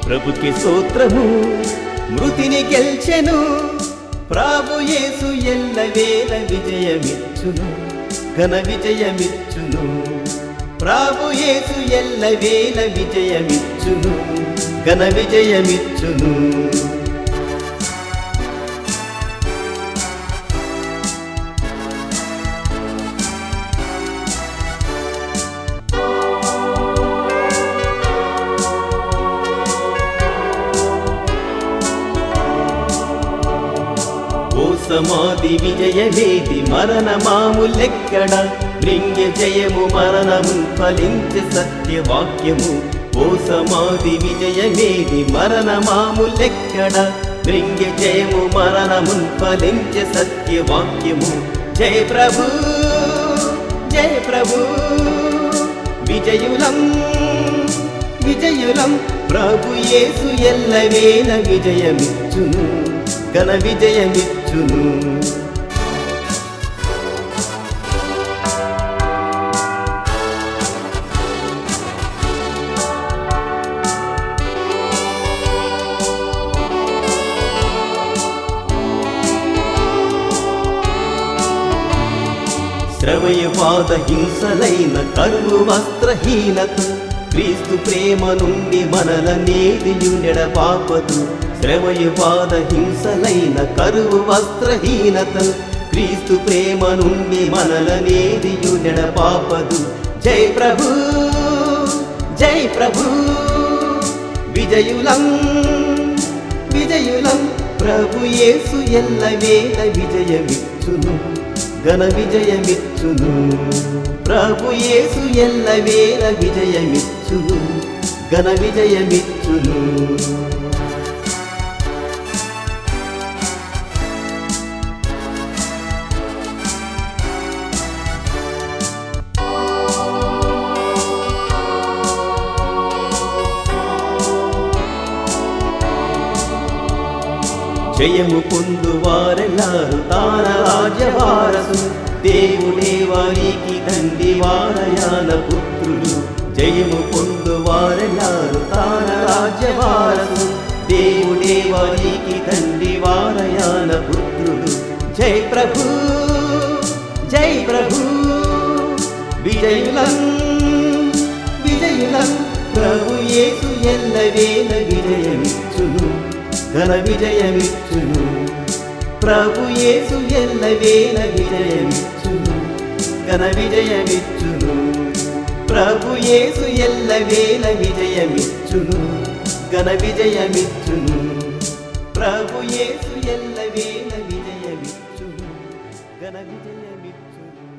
ప్రభుకి స్తోత్రము మృతిని గెల్చెను ప్రాభు యేసు ఎల్లవేళ విజయమిచ్చును ఘన విజయమిచ్చును ప్రాభు యేసు ఎల్లవేళ విజయమిచ్చును ఘన విజయమిచ్చును ఓ సమాధి విజయమేది మరణ మాములెక్కడ మృంగ్య జయము మరణము ఫలించే సత్యవాక్యము ఓ సమాధి విజయమేది మరణ మాములెక్కడ మృంగ్య జయము మరణము ఫలించే సత్యవాక్యము జయ ప్రభు జయ ప్రభు విజయులం విజయులం ప్రభు యేసు ఎల్లవేళ విజయమిచ్చును ఘన విజయమిచ్చును శ్రవయవాద హింసలైన కరువు వస్త్రహీనత క్రీస్తు ప్రేమ నుండి మనల నేదియుండెడ పాపదు శ్రవయవాద హింసలైన కరువు వస్త్రహీనత క్రీస్తు ప్రేమ నుండి మనల నేదియుండెడ పాపదు జై ప్రభు జై ప్రభు విజయులం విజయులం ప్రభు యేసు ఎల్లవేళ విజయమిచ్చును ఘన విజయమిచ్చును ప్రభు యేసు ఎల్లవేళ విజయమిచ్చును ఘన విజయమిచ్చును జయము పొందు వారెల్లారు తాన రాజ్యవారసు దేవుడే వారికి తండ్రి వారయాన పుత్రులు జయము పొందు వారెల్లారు తాన రాజ్యవారసు దేవుడే వారికి తండ్రి వారయాన పుత్రులు జై ప్రభు జై ప్రభు విజయులం విజయులం ప్రభు యేసు ఎల్లవేళ విజయమిచ్చును ఘన విజయమిచ్చును ప్రభు యేసు ఎల్లవేళ విజయమిచ్చును ఘన విజయమిచ్చును ప్రభు యేసు ఎల్లవేళ విజయమిచ్చును ఘన విజయమిచ్చును ప్రభు యేసు ఎల్లవేళ విజయమిచ్చును ఘన విజయమిచ్చును